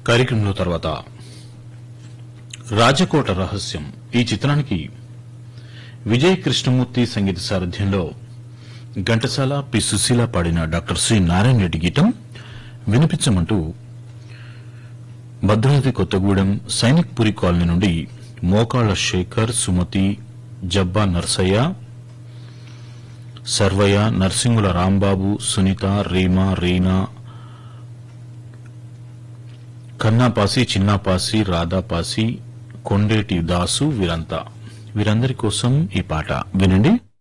కార్యక్రమంలో తర్వాత రాజకోట రహస్యం ఈ చిత్రానికి విజయ్ కృష్ణమూర్తి సంగీత సారథ్యంలో ఘంటసాల పి సుశీల పాడిన డాక్టర్ సి నారాయణ రెడ్డి గీతం వినిపించమంటూ భద్రాద్రి కొత్తగూడెం సైనిక్ పురి కాలనీ నుండి మోకాళ్ల శేఖర్ సుమతి జబ్బా నర్సయ్య సర్వయ్య నర్సింగుల రాంబాబు సునీత రీమా రీనా కన్నాపాసి చిన్నాపాసి రాధాపాసి కొండేటి దాసు వీరంతా వీరందరి కోసం ఈ పాట వినండి